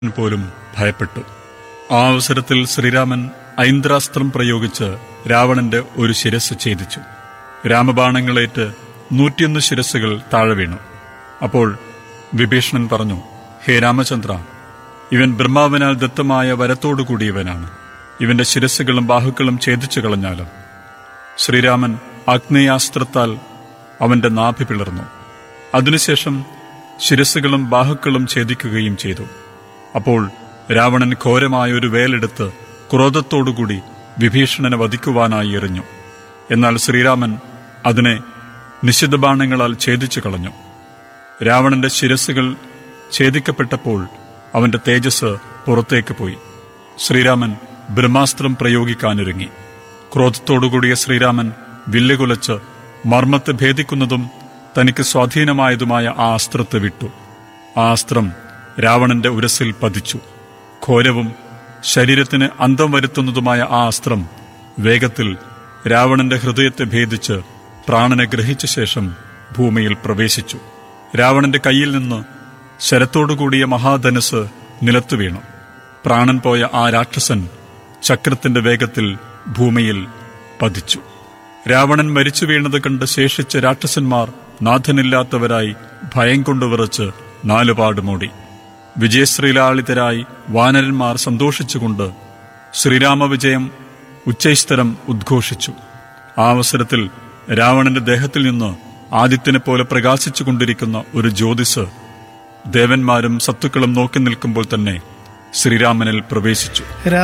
പോലും ഭയപ്പെട്ടു ആ അവസരത്തിൽ ശ്രീരാമൻ ഐന്ദ്രാസ്ത്രം പ്രയോഗിച്ച് രാവണന്റെ ഒരു ശിരസ് ഛേദിച്ചു രാമബാണങ്ങളേറ്റ് നൂറ്റിയൊന്ന് ശിരസ്സുകൾ താഴെ വീണു അപ്പോൾ വിഭീഷണൻ പറഞ്ഞു ഹേ രാമചന്ദ്ര ഇവൻ ബ്രഹ്മാവിനാൽ ദത്തമായ വരത്തോടു കൂടിയവനാണ് ഇവന്റെ ശിരസ്സുകളും ബാഹുക്കളും ഛേദിച്ചു കളഞ്ഞാലും ശ്രീരാമൻ അഗ്നേയാസ്ത്രത്താൽ അവന്റെ നാഭി പിളർന്നു അതിനുശേഷം ശിരസ്സുകളും ബാഹുക്കളും ഛേദിക്കുകയും ചെയ്തു അപ്പോൾ രാവണൻ ഘോരമായ ഒരു വേലെടുത്ത് ക്രോധത്തോടുകൂടി വിഭീഷണനെ വധിക്കുവാനായി എറിഞ്ഞു എന്നാൽ ശ്രീരാമൻ അതിനെ നിശിത ബാണങ്ങളാൽ ഛേദിച്ചു കളഞ്ഞു രാവണന്റെ ശിരസ്സുകൾ ഛേദിക്കപ്പെട്ടപ്പോൾ അവന്റെ തേജസ് പുറത്തേക്ക് പോയി ശ്രീരാമൻ ബ്രഹ്മാസ്ത്രം പ്രയോഗിക്കാനൊരുങ്ങി ക്രോധത്തോടുകൂടിയ ശ്രീരാമൻ വില്ലുകുലച്ച് മർമ്മത്തെ ഭേദിക്കുന്നതും തനിക്ക് സ്വാധീനമായതുമായ ആ അസ്ത്രത്തെ വിട്ടു ആ അസ്ത്രം രാവണന്റെ ഉരസിൽ പതിച്ചു ഘോരവും ശരീരത്തിന് അന്തം വരുത്തുന്നതുമായ ആ അസ്ത്രം വേഗത്തിൽ രാവണന്റെ ഹൃദയത്തെ ഭേദിച്ച് പ്രാണനെ ഗ്രഹിച്ച ശേഷം ഭൂമിയിൽ പ്രവേശിച്ചു രാവണന്റെ കയ്യിൽ നിന്ന് ശരത്തോടുകൂടിയ മഹാധനുസ് നിലത്തു വീണു പ്രാണൻ പോയ ആ രാക്ഷസൻ ചക്രത്തിന്റെ വേഗത്തിൽ ഭൂമിയിൽ പതിച്ചു രാവണൻ മരിച്ചു വീണത് കണ്ട് ശേഷിച്ച രാക്ഷസന്മാർ നാഥനില്ലാത്തവരായി ഭയം കൊണ്ട് വിറച്ച് നാലുപാട് മൂടി വിജയശ്രീലാളിതരായി വാനരന്മാർ സന്തോഷിച്ചുകൊണ്ട് ശ്രീരാമവിജയം ഉച്ചൈസ്തരം ഉദ്ഘോഷിച്ചു ആ അവസരത്തിൽ രാവണന്റെ ദേഹത്തിൽ നിന്ന് ആദിത്യനെ പോലെ പ്രകാശിച്ചുകൊണ്ടിരിക്കുന്ന ഒരു ജ്യോതിസ് ദേവന്മാരും സത്തുക്കളും നോക്കി നിൽക്കുമ്പോൾ തന്നെ ശ്രീരാമനിൽ പ്രവേശിച്ചു